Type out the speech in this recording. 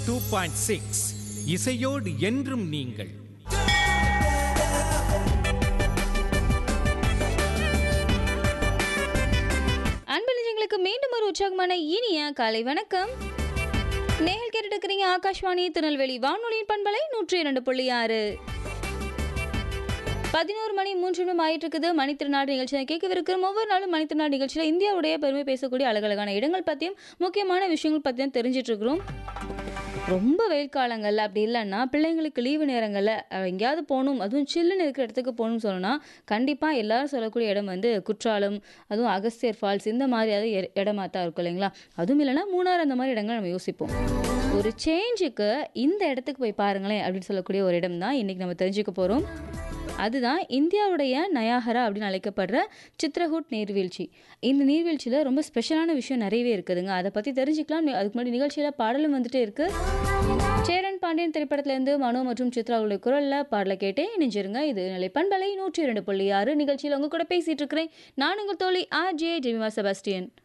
two point six இசையோடு என்றும் நீங்கள் அன்பு நிஜங்களுக்கு மீண்டும் ஒரு உற்சாகமான இனிய காலை வணக்கம் நேயல் கேட்டுட்டு இருக்கிறீங்க ஆகாஷ்வாணி திருநெல்வேலி வானொலியின் பண்பலை நூற்றி இரண்டு புள்ளி ஆறு பதினோரு மணி மூன்று நிமிடம் ஆயிட்டு இருக்குது மணித்திருநாடு நிகழ்ச்சியை கேட்கவிருக்கிறோம் ஒவ்வொரு நாளும் மணித்திருநாடு நிகழ்ச்சியில் இந்தியாவுடைய பெருமை பேசக்கூடிய அழகழகான இடங்கள் பற்றியும் முக்கியமான விஷயங்கள் பற்றியும் தெரிஞ்சிட்டு இருக்கிறோம் ரொம்ப வெயில் காலங்களில் அப்படி இல்லைன்னா பிள்ளைங்களுக்கு லீவு நேரங்களில் அஹ், எங்கேயாவது போகணும் அதுவும் சில்லுன்னு இருக்கிற இடத்துக்கு போகணும்னு சொன்னோன்னா கண்டிப்பாக எல்லாரும் சொல்லக்கூடிய இடம் வந்து குற்றாலம் அதுவும் அகஸ்தியர் ஃபால்ஸ் இந்த மாதிரியாவது இட- இடமா தான் இருக்கும் இல்லைங்களா அதுவும் இல்லைன்னா மூணார் அந்த மாதிரி இடங்கள் நம்ம யோசிப்போம் ஒரு சேஞ்சுக்கு இந்த இடத்துக்கு போய் பாருங்களேன் அப்படின்னு சொல்லக்கூடிய ஒரு இடம் தான் இன்றைக்கி நம்ம தெரிஞ்சுக்க போகிறோம் அதுதான் இந்தியாவுடைய நயாகரா அப்படின்னு அழைக்கப்படுற சித்ரகூட் நீர்வீழ்ச்சி இந்த நீர்வீழ்ச்சியில் ரொம்ப ஸ்பெஷலான விஷயம் நிறையவே இருக்குதுங்க அதை பற்றி தெரிஞ்சுக்கலாம் அதுக்கு முன்னாடி நிகழ்ச்சியில் பாடலும் வந்துட்டே இருக்கு சேரன் பாண்டியன் திரைப்படத்திலேருந்து மனோ மற்றும் சித்ராவுடைய குரலில் பாடலை கேட்டே இணைஞ்சிருங்க இது நிலை பண்பலை நூற்றி இரண்டு புள்ளி ஆறு நிகழ்ச்சியில் உங்க கூட பேசிட்டு இருக்கிறேன் நான் உங்கள் தோழி ஆர் ஜே ஜெமிமா செபாஸ்டியன்